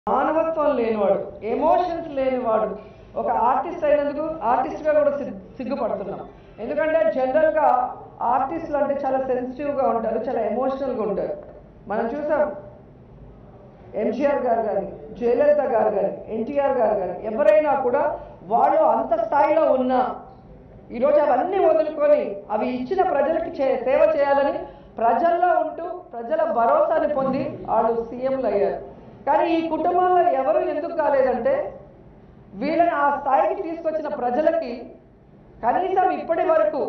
మానవత్వం లేనివాడు ఎమోషన్స్ లేనివాడు ఒక ఆర్టిస్ట్ అయినందుకు ఆర్టిస్ట్గా కూడా సిగ్- సిగ్గుపడుతున్నాం ఎందుకంటే జనరల్గా ఆర్టిస్టులు అంటే చాలా సెన్సిటివ్గా ఉంటారు చాలా ఎమోషనల్గా ఉంటారు మనం చూసాం ఎంజీఆర్ గారు కానీ జయలలిత గారు కానీ ఎన్టీఆర్ గారు కానీ ఎవరైనా కూడా వాళ్ళు అంత స్థాయిలో ఉన్నా ఈరోజు అవన్నీ వదులుకొని అవి ఇచ్చిన ప్రజలకి చే సేవ చేయాలని ప్రజల్లో ఉంటూ ప్రజల భరోసాని పొంది వాళ్ళు సీఎంలు అయ్యారు కానీ ఈ కుటుంబంలో ఎవరు ఎందుకు కాలేదంటే వీళ్ళని ఆ స్థాయికి తీసుకొచ్చిన ప్రజలకి కనీసం ఇప్పటి వరకు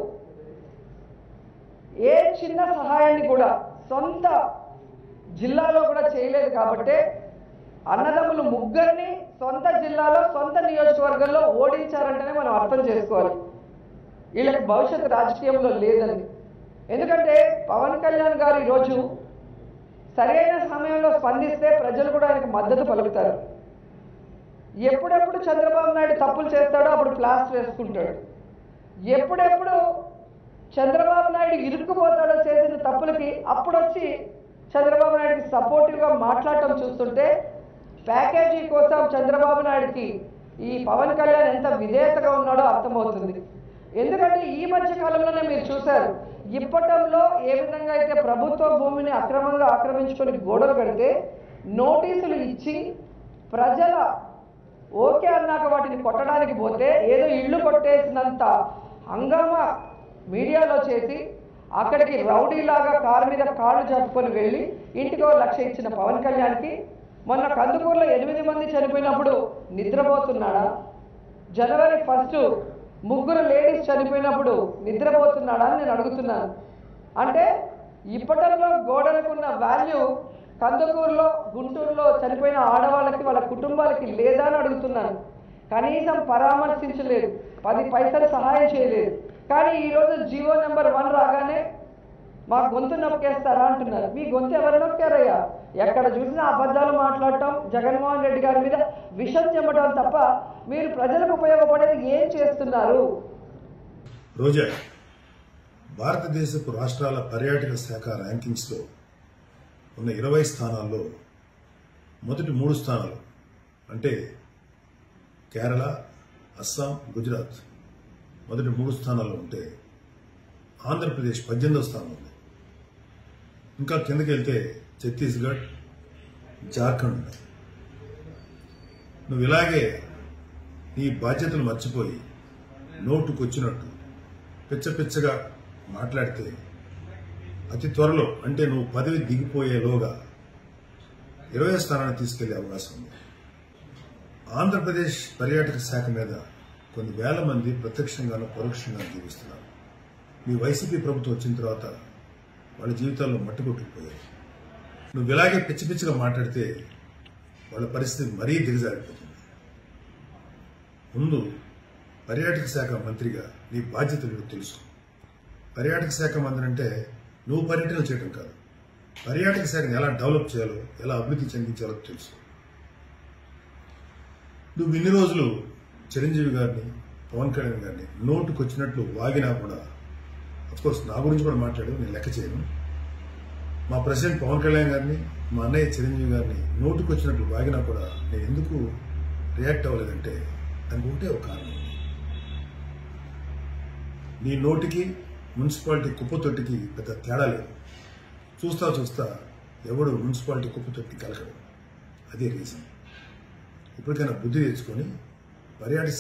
ఏ చిన్న సహాయాన్ని కూడా సొంత జిల్లాలో కూడా చేయలేదు కాబట్టి అన్నదమ్ములు ముగ్గురిని సొంత జిల్లాలో సొంత నియోజకవర్గంలో ఓడించారంటేనే మనం అర్థం చేసుకోవాలి వీళ్ళకి భవిష్యత్తు రాజకీయంలో లేదని ఎందుకంటే పవన్ కళ్యాణ్ గారు ఈరోజు సరైన సమయంలో స్పందిస్తే ప్రజలు కూడా ఆయనకు మద్దతు పలుకుతారు ఎప్పుడెప్పుడు చంద్రబాబు నాయుడు తప్పులు చేస్తాడో అప్పుడు ప్లాస్టర్ వేసుకుంటాడు ఎప్పుడెప్పుడు చంద్రబాబు నాయుడు ఇరుక్కుపోతాడో చేసిన తప్పులకి అప్పుడు వచ్చి చంద్రబాబు నాయుడుకి సపోర్టివ్గా మాట్లాడటం చూస్తుంటే ప్యాకేజీ కోసం చంద్రబాబు నాయుడుకి ఈ పవన్ కళ్యాణ్ ఎంత విధేయతగా ఉన్నాడో అర్థమవుతుంది ఎందుకంటే ఈ మధ్య కాలంలోనే మీరు చూశారు ఇప్పటంలో ఏ విధంగా అయితే ప్రభుత్వ భూమిని అక్రమంగా ఆక్రమించుకొని గోడలు కడితే నోటీసులు ఇచ్చి ప్రజల ఓకే అన్నాక వాటిని కొట్టడానికి పోతే ఏదో ఇళ్ళు కొట్టేసినంత హంగామా మీడియాలో చేసి అక్కడికి రౌడీలాగా కారు మీద కాళ్ళు జరుపుకొని వెళ్ళి ఇంటికో లక్ష ఇచ్చిన పవన్ కళ్యాణ్కి మొన్న కందుకూరులో ఎనిమిది మంది చనిపోయినప్పుడు నిద్రపోతున్నాడా జనవరి ఫస్ట్ ముగ్గురు లేడీస్ చనిపోయినప్పుడు నిద్రపోతున్నాడా అని నేను అడుగుతున్నాను అంటే ఇప్పటిలో గోడలకున్న వాల్యూ కందుకూరులో గుంటూరులో చనిపోయిన ఆడవాళ్ళకి వాళ్ళ కుటుంబాలకి లేదా అని అడుగుతున్నాను కనీసం పరామర్శించలేదు పది పైసలు సహాయం చేయలేదు కానీ ఈరోజు జియో నెంబర్ వన్ రాగానే మా గొంతు నొక్కేస్తారా అంటున్నారు మీ గొంతు ఎవరు నొక్కారయ్యా ఎక్కడ చూసినా అబద్ధాలు మాట్లాడటం జగన్మోహన్ రెడ్డి గారి మీద విషం చెమ్మటం తప్ప మీరు ప్రజలకు ఉపయోగపడేది ఏం చేస్తున్నారు రోజా భారతదేశపు రాష్ట్రాల పర్యాటక శాఖ ర్యాంకింగ్స్లో ఉన్న ఇరవై స్థానాల్లో మొదటి మూడు స్థానాలు అంటే కేరళ అస్సాం గుజరాత్ మొదటి మూడు స్థానాల్లో ఉంటే ఆంధ్రప్రదేశ్ పద్దెనిమిదవ స్థానంలో ఉంది ఇంకా కిందకి వెళ్తే ఛత్తీస్గఢ్ జార్ఖండ్ ఉన్నాయి నువ్వు ఇలాగే నీ బాధ్యతలు మర్చిపోయి నోటుకొచ్చినట్టు పిచ్చ పిచ్చగా మాట్లాడితే అతి త్వరలో అంటే నువ్వు పదవి దిగిపోయేలోగా ఇరవై స్థానాన్ని తీసుకెళ్లే అవకాశం ఉంది ఆంధ్రప్రదేశ్ పర్యాటక శాఖ మీద కొన్ని వేల మంది ప్రత్యక్షంగానూ పరోక్షంగా జీవిస్తున్నారు మీ వైసీపీ ప్రభుత్వం వచ్చిన తర్వాత వాళ్ళ జీవితాల్లో మట్టుకొట్టుకుపోయాయి నువ్వు ఇలాగే పిచ్చి పిచ్చిగా మాట్లాడితే వాళ్ళ పరిస్థితి మరీ దిగజారిపోతుంది ముందు పర్యాటక శాఖ మంత్రిగా నీ బాధ్యతలు ఏంటో తెలుసు పర్యాటక శాఖ మంత్రి అంటే నువ్వు పర్యటనలు చేయడం కాదు పర్యాటక శాఖను ఎలా డెవలప్ చేయాలో ఎలా అభివృద్ధి చెందించాలో తెలుసు నువ్వు ఇన్ని రోజులు చిరంజీవి గారిని పవన్ కళ్యాణ్ గారిని నోటుకు వచ్చినట్లు వాగినా కూడా కోర్స్ నా గురించి కూడా మాట్లాడు నేను లెక్క చేయను మా ప్రెసిడెంట్ పవన్ కళ్యాణ్ గారిని మా అన్నయ్య చిరంజీవి గారిని నోటుకు వచ్చినట్లు వాగినా కూడా నేను ఎందుకు రియాక్ట్ అవ్వలేదంటే దానికి ఒకటే ఒక కారణం ఉంది. నీ నోటికి మున్సిపాలిటీ కుప్పతొట్టికి పెద్ద తేడా లేదు చూస్తా చూస్తా ఎవడు మున్సిపాలిటీ కుప్పతొట్టి కలకడు అదే రీజన్ ఇప్పటికైనా బుద్ధి తెచ్చుకొని పర్యాటక